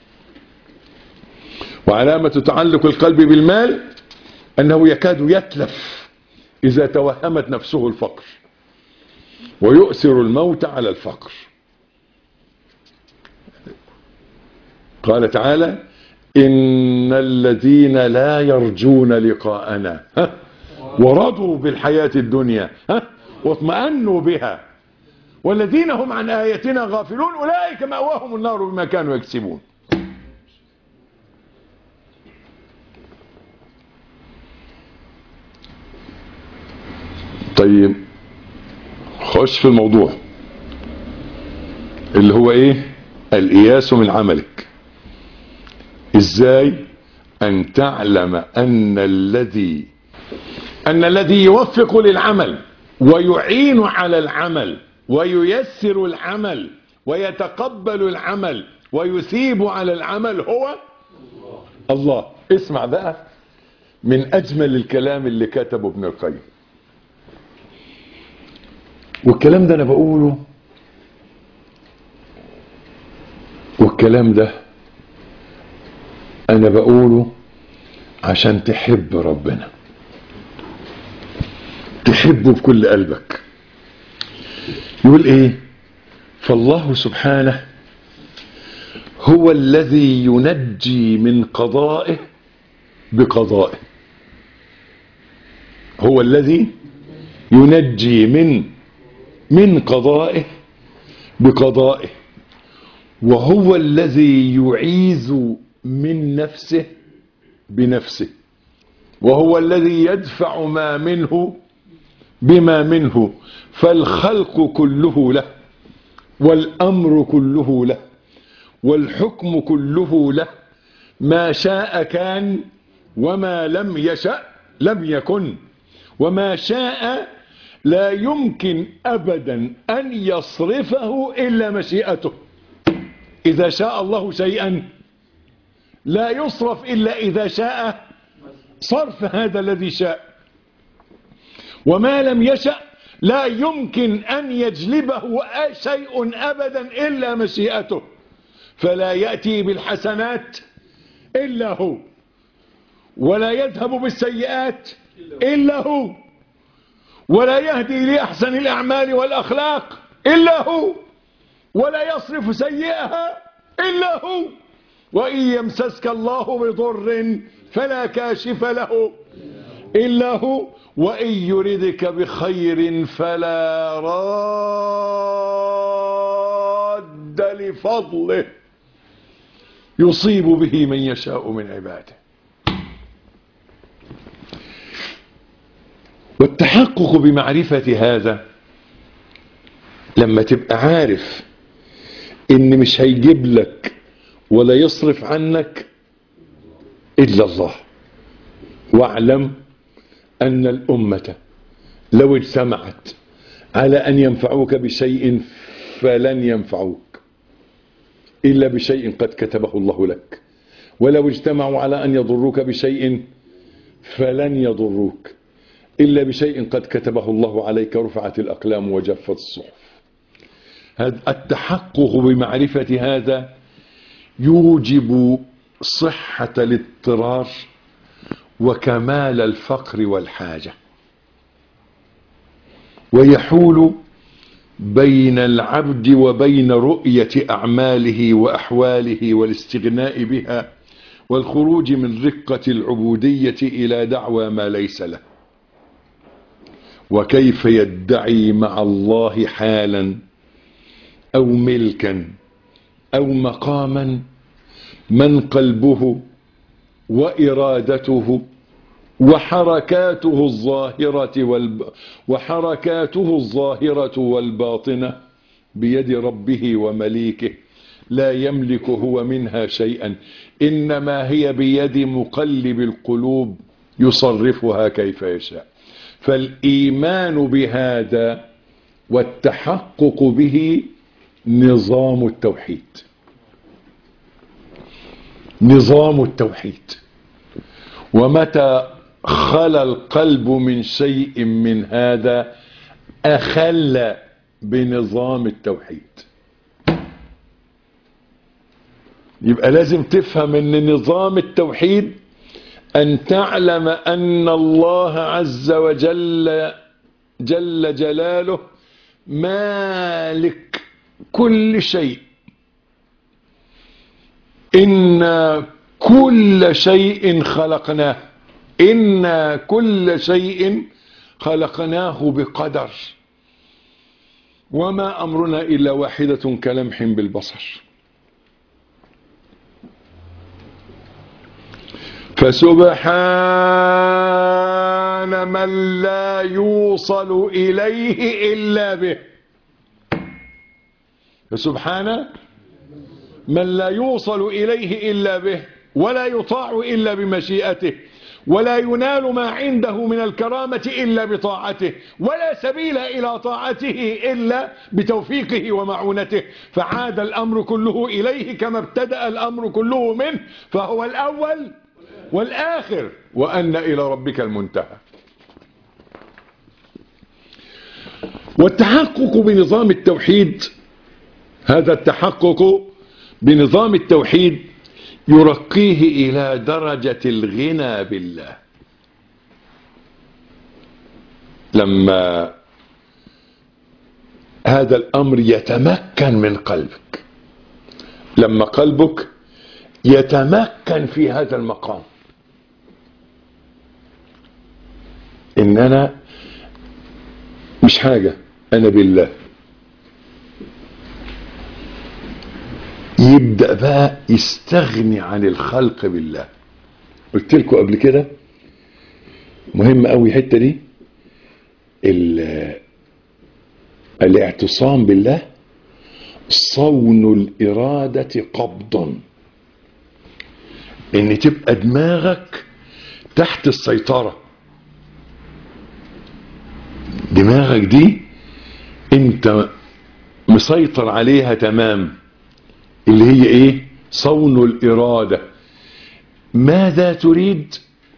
وعلامة تعلق القلب بالمال أنه يكاد يتلف إذا توهمت نفسه الفقر ويؤثر الموت على الفقر قال تعالى إن الذين لا يرجون لقاءنا ها ورضوا بالحياة الدنيا ها واطمأنوا بها والذين هم عن آياتنا غافلون أولئك مأواهم النار بما كانوا يكسبون طيب خش في الموضوع اللي هو ايه الإياس من عملك ازاي ان تعلم ان الذي ان الذي يوفق للعمل ويعين على العمل وييسر العمل ويتقبل العمل ويثيب على العمل هو الله اسمع بقى من اجمل الكلام اللي كتبه ابن القيم والكلام ده انا بقوله والكلام ده انا بقوله عشان تحب ربنا تحبه بكل قلبك يقول ايه فالله سبحانه هو الذي ينجي من قضائه بقضائه هو الذي ينجي من من قضائه بقضائه وهو الذي يعيذ من نفسه بنفسه وهو الذي يدفع ما منه بما منه فالخلق كله له والأمر كله له والحكم كله له ما شاء كان وما لم يشأ لم يكن وما شاء لا يمكن أبدا أن يصرفه إلا مشيئته إذا شاء الله شيئا لا يصرف إلا إذا شاء صرف هذا الذي شاء وما لم يشأ لا يمكن أن يجلبه شيء أبدا إلا مشيئته فلا يأتي بالحسنات إلا هو ولا يذهب بالسيئات إلا هو ولا يهدي لأحسن الأعمال والأخلاق إلا هو ولا يصرف سيئها إلا هو وإن يمسسك الله بضر فلا كاشف له إلا هو وإن يردك بخير فلا راد لفضله يصيب به من يشاء من عباده والتحقق بمعرفة هذا لما تبقى عارف ان مش هيجيب لك ولا يصرف عنك الا الله واعلم ان الامة لو اجتمعت على ان ينفعوك بشيء فلن ينفعوك الا بشيء قد كتبه الله لك ولو اجتمعوا على ان يضروك بشيء فلن يضروك إلا بشيء قد كتبه الله عليك رفعت الأقلام وجفت الصحف هذا التحقق بمعرفة هذا يوجب صحة الاضطرار وكمال الفقر والحاجة ويحول بين العبد وبين رؤية أعماله وأحواله والاستغناء بها والخروج من رقة العبودية إلى دعوى ما ليس له وكيف يدعي مع الله حالا او ملكا او مقاما من قلبه وارادته وحركاته الظاهرة والب... وحركاته الظاهرة والباطنة بيد ربه ومليكه لا يملك هو منها شيئا إنما هي بيد مقلب القلوب يصرفها كيف يشاء فالإيمان بهذا والتحقق به نظام التوحيد نظام التوحيد ومتى خلى القلب من شيء من هذا أخل بنظام التوحيد يبقى لازم تفهم ان نظام التوحيد أن تعلم أن الله عز وجل جل جلاله مالك كل شيء إن كل شيء خلقناه إن كل شيء خلقناه بقدر وما أمرنا إلا واحدة كلمح بالبصر فسبحان من لا يوصل إليه إلا به فسبحان من لا يوصل إليه إلا به ولا يطاع إلا بمشيئته ولا ينال ما عنده من الكرامة إلا بطاعته ولا سبيل إلى طاعته إلا بتوفيقه ومعونته فعاد الأمر كله إليه كما ابتدأ الأمر كله منه فهو الأول والآخر وأن إلى ربك المنتهى والتحقق بنظام التوحيد هذا التحقق بنظام التوحيد يرقيه إلى درجة الغنى بالله لما هذا الأمر يتمكن من قلبك لما قلبك يتمكن في هذا المقام ان انا مش حاجة انا بالله يبدأ بقى يستغني عن الخلق بالله قلت لكم قبل كده مهم قوي الحته دي الاعتصام بالله صون الإرادة قبضا ان تبقى دماغك تحت السيطرة دماغك دي انت مسيطر عليها تمام اللي هي ايه صون الإرادة ماذا تريد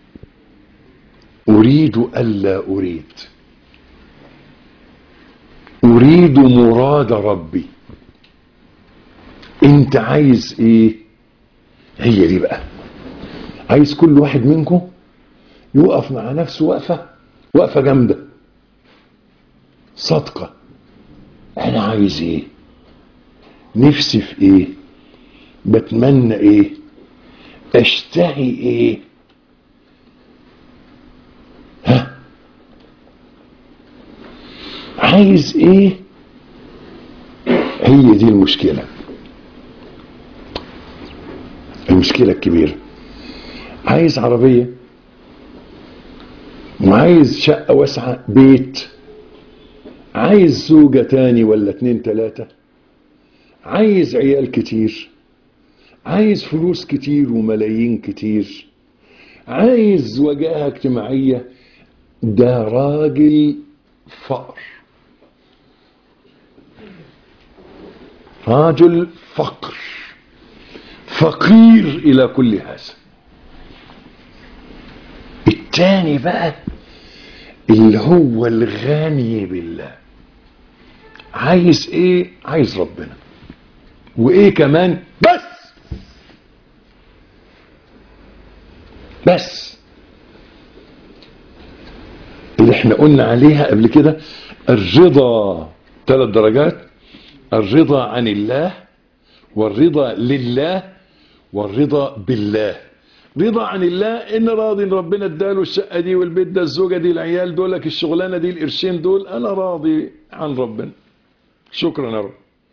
أريد ألا أريد أريد مراد ربي أنت عايز إيه هي دي بقى عايز كل واحد منكم يقف مع نفسه وقفة وقفة جامدة صادقة أنا عايز إيه نفسي في إيه بتمنى إيه أشتهي إيه ها عايز ايه هي دي المشكلة المشكلة الكبيرة عايز عربية وعايز شقة واسعة بيت عايز زوجة تاني ولا اتنين تلاتة عايز عيال كتير عايز فلوس كتير وملايين كتير عايز وجاهة اجتماعية ده راجل فقر راجل فقر فقير الى كل هذا التاني بقى اللي هو الغني بالله عايز ايه عايز ربنا وايه كمان بس بس اللي احنا قلنا عليها قبل كده الرضا ثلاث درجات الرضا عن الله والرضا لله والرضا بالله رضا عن الله ان راضي إن ربنا اداله الشقه دي والبيت ده الزوجه دي العيال دولك الشغلانه دي القرشين دول انا راضي عن ربنا شكرا يا رب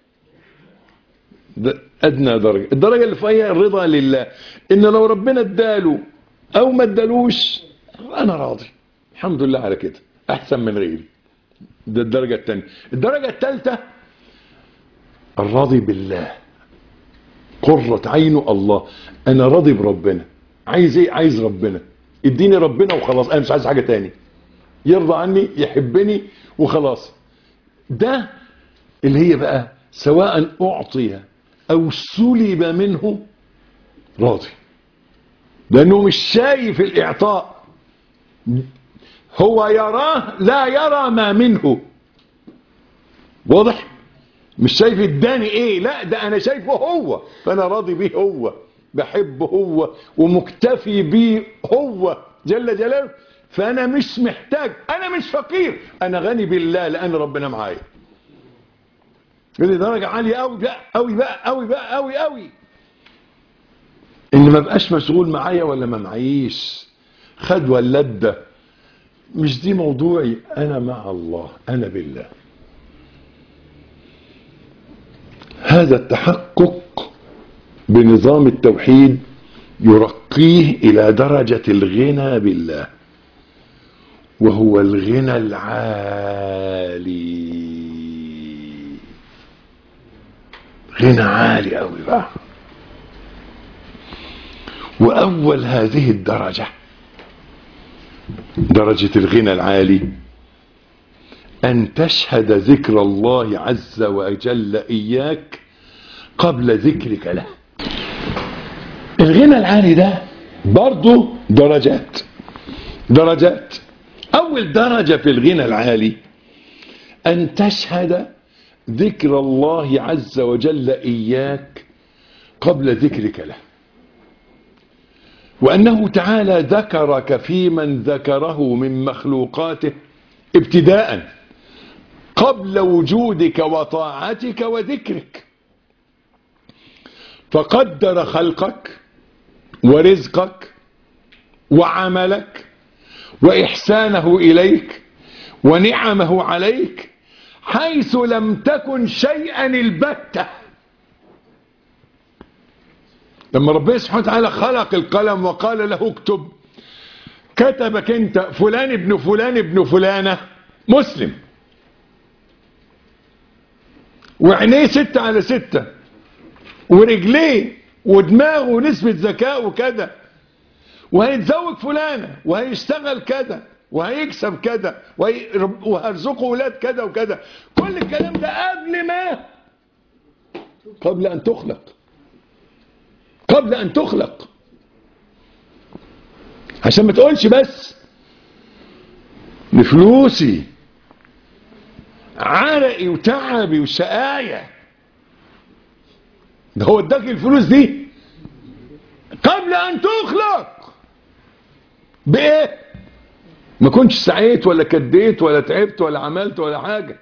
ده ادنى درجه الدرجه اللي فيها الرضا لله ان لو ربنا اداله او ما ادالوش انا راضي الحمد لله على كده احسن من غيري ده الدرجه الثانيه الدرجه الثالثه الراضي بالله قرة عينه الله انا راضي بربنا عايز ايه عايز ربنا اديني ربنا وخلاص انا مش عايز حاجة تاني يرضى عني يحبني وخلاص ده اللي هي بقى سواء اعطي او سلب منه راضي لانه مش شايف الاعطاء هو يراه لا يرى ما منه واضح مش شايف اداني ايه لا ده انا شايفه هو فانا راضي بيه هو بحبه هو ومكتفي بيه هو جل جلاله فانا مش محتاج انا مش فقير انا غني بالله لان ربنا معايا دي درجة عالية قوي بقى قوي بقى قوي بقى قوي قوي ان ما بقاش مشغول معايا ولا ما معيش خد ولا ادى مش دي موضوعي انا مع الله انا بالله هذا التحقق بنظام التوحيد يرقيه الى درجة الغنى بالله وهو الغنى العالي غنى عالي قوي بقى واول هذه الدرجة درجة الغنى العالي أن تشهد ذكر الله عز وجل إياك قبل ذكرك له الغنى العالي ده برضه درجات درجات أول درجة في الغنى العالي أن تشهد ذكر الله عز وجل إياك قبل ذكرك له وأنه تعالى ذكرك في من ذكره من مخلوقاته ابتداءً قبل وجودك وطاعتك وذكرك فقدر خلقك ورزقك وعملك وإحسانه إليك ونعمه عليك حيث لم تكن شيئا البتة لما ربنا سبحانه وتعالى خلق القلم وقال له اكتب كتبك انت فلان ابن فلان ابن فلانة مسلم وعينيه ستة على ستة ورجليه ودماغه نسبة ذكاء وكذا وهيتزوج فلانة وهيشتغل كذا وهيكسب كذا وهي- وهرزقه ولاد كذا وكذا كل الكلام ده قبل ما قبل أن تخلق قبل أن تخلق عشان ما تقولش بس لفلوسي عرقي وتعبي وشقايا ده هو اداك الفلوس دي قبل ان تخلق بايه ما كنتش سعيت ولا كديت ولا تعبت ولا عملت ولا حاجة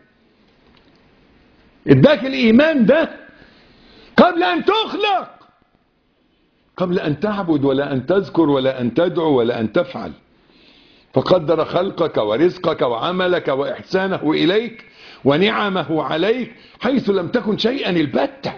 اداك الايمان ده قبل ان تخلق قبل ان تعبد ولا ان تذكر ولا ان تدعو ولا ان تفعل فقدر خلقك ورزقك وعملك واحسانه اليك ونعمه عليك حيث لم تكن شيئا البتة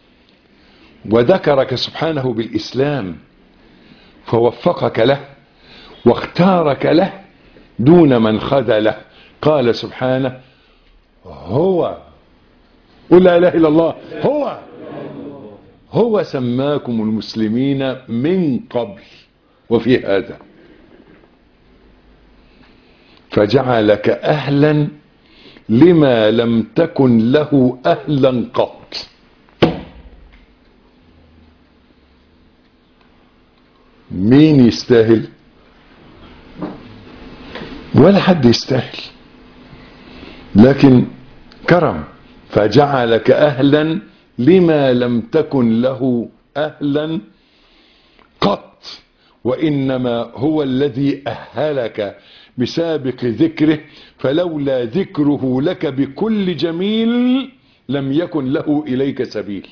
وذكرك سبحانه بالاسلام فوفقك له واختارك له دون من خذله قال سبحانه هو قل لا اله الا الله هو هو سماكم المسلمين من قبل وفي هذا فجعلك اهلا لما لم تكن له اهلا قط مين يستاهل ولا حد يستاهل لكن كرم فجعلك اهلا لما لم تكن له اهلا قط وانما هو الذي اهلك بسابق ذكره فلولا ذكره لك بكل جميل لم يكن له اليك سبيل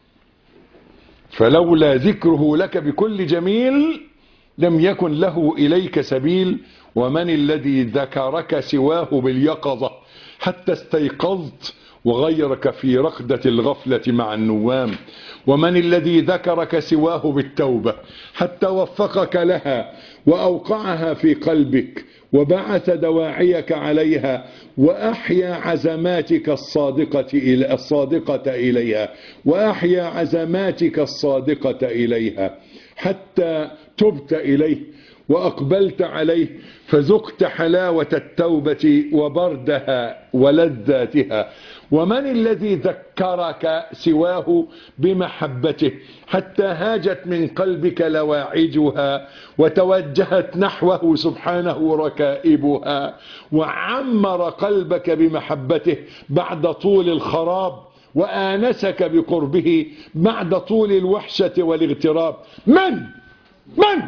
فلولا ذكره لك بكل جميل لم يكن له اليك سبيل ومن الذي ذكرك سواه باليقظه حتى استيقظت وغيرك في رقدة الغفلة مع النوام ومن الذي ذكرك سواه بالتوبة حتى وفقك لها وأوقعها في قلبك وبعث دواعيك عليها وأحيا عزماتك الصادقة إلى الصادقة إليها وأحيا عزماتك الصادقة إليها حتى تبت إليه وأقبلت عليه فذقت حلاوة التوبة وبردها ولذاتها ومن الذي ذكرك سواه بمحبته حتى هاجت من قلبك لواعجها وتوجهت نحوه سبحانه ركائبها وعمر قلبك بمحبته بعد طول الخراب وآنسك بقربه بعد طول الوحشة والاغتراب من من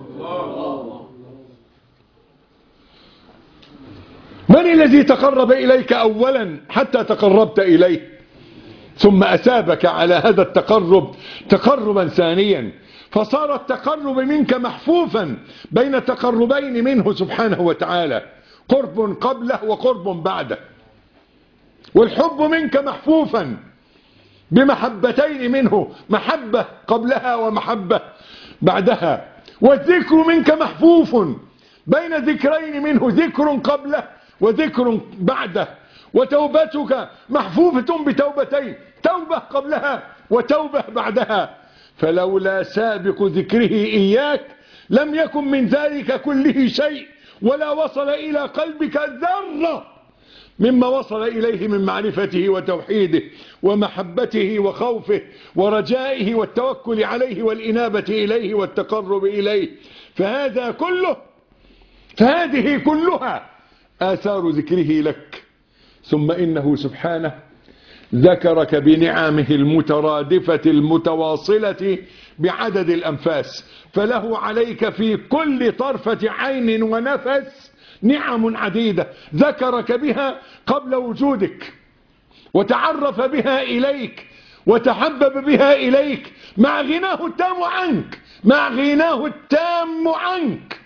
من الذي تقرب إليك أولا حتى تقربت إليه ثم أثابك على هذا التقرب تقربا ثانيا فصار التقرب منك محفوفا بين تقربين منه سبحانه وتعالى قرب قبله وقرب بعده والحب منك محفوفا بمحبتين منه محبة قبلها ومحبة بعدها والذكر منك محفوف بين ذكرين منه ذكر قبله وذكر بعده وتوبتك محفوفة بتوبتين توبة قبلها وتوبة بعدها فلولا سابق ذكره إياك لم يكن من ذلك كله شيء ولا وصل إلى قلبك ذرة مما وصل إليه من معرفته وتوحيده ومحبته وخوفه ورجائه والتوكل عليه والإنابة إليه والتقرب إليه فهذا كله فهذه كلها آثار ذكره لك ثم إنه سبحانه ذكرك بنعمه المترادفة المتواصلة بعدد الأنفاس فله عليك في كل طرفة عين ونفس نعم عديدة ذكرك بها قبل وجودك وتعرف بها إليك وتحبب بها إليك مع غناه التام عنك مع غناه التام عنك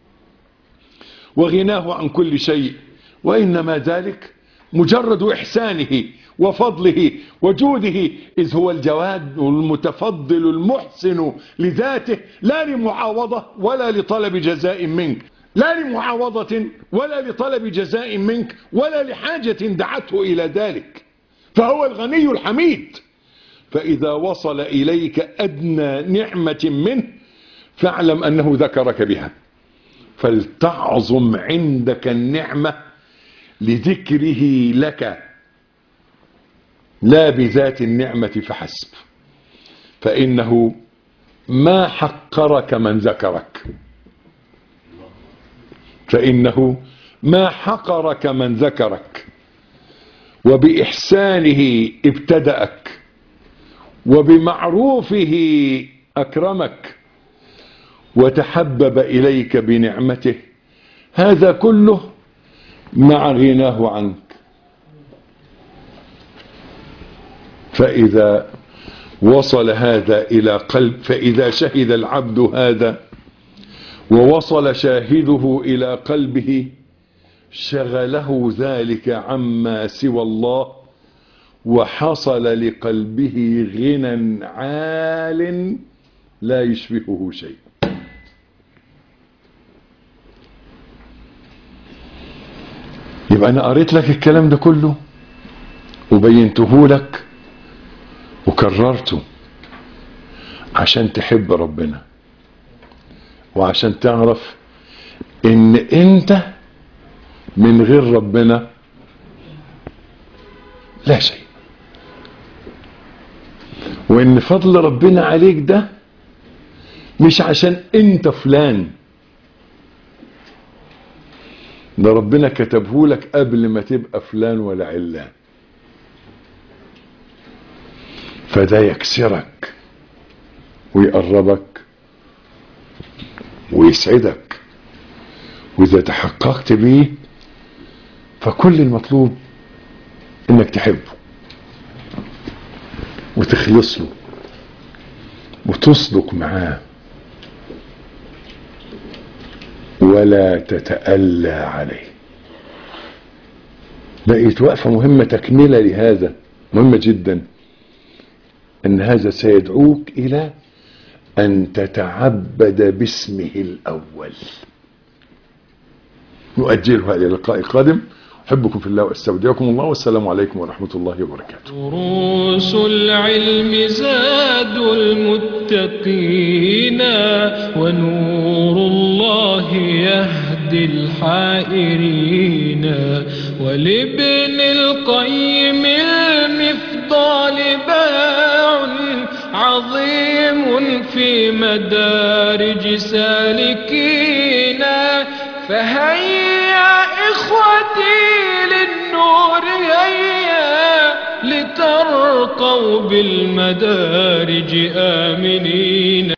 وغناه عن كل شيء وإنما ذلك مجرد إحسانه وفضله وجوده إذ هو الجواد المتفضل المحسن لذاته لا لمعاوضة ولا لطلب جزاء منك لا لمعاوضة ولا لطلب جزاء منك ولا لحاجة دعته إلى ذلك فهو الغني الحميد فإذا وصل إليك أدنى نعمة منه فاعلم أنه ذكرك بها فلتعظم عندك النعمة لذكره لك لا بذات النعمة فحسب فإنه ما حقرك من ذكرك فإنه ما حقرك من ذكرك وبإحسانه ابتدأك وبمعروفه أكرمك وتحبب إليك بنعمته هذا كله مع غناه عنك فإذا وصل هذا إلى قلب فإذا شهد العبد هذا ووصل شاهده إلى قلبه شغله ذلك عما سوى الله وحصل لقلبه غنى عال لا يشبهه شيء يبقى أنا قريت لك الكلام ده كله وبينته لك وكررته عشان تحب ربنا وعشان تعرف ان انت من غير ربنا لا شيء وان فضل ربنا عليك ده مش عشان انت فلان ده ربنا كتبه لك قبل ما تبقى فلان ولا علان فده يكسرك ويقربك ويسعدك واذا تحققت بيه فكل المطلوب انك تحبه وتخلص له وتصدق معاه ولا تتألى عليه بقيت وقفة مهمة تكملة لهذا مهمة جدا ان هذا سيدعوك الى ان تتعبد باسمه الاول نؤجلها الى اللقاء القادم احبكم في الله واستودعكم الله والسلام عليكم ورحمه الله وبركاته دروس العلم زاد المتقين ونور الله يهدي الحائرين ولابن القيم المفضال باع عظيم في مدارج سالكين فهيا إخوتي للنور هيا لترقوا بالمدارج آمنين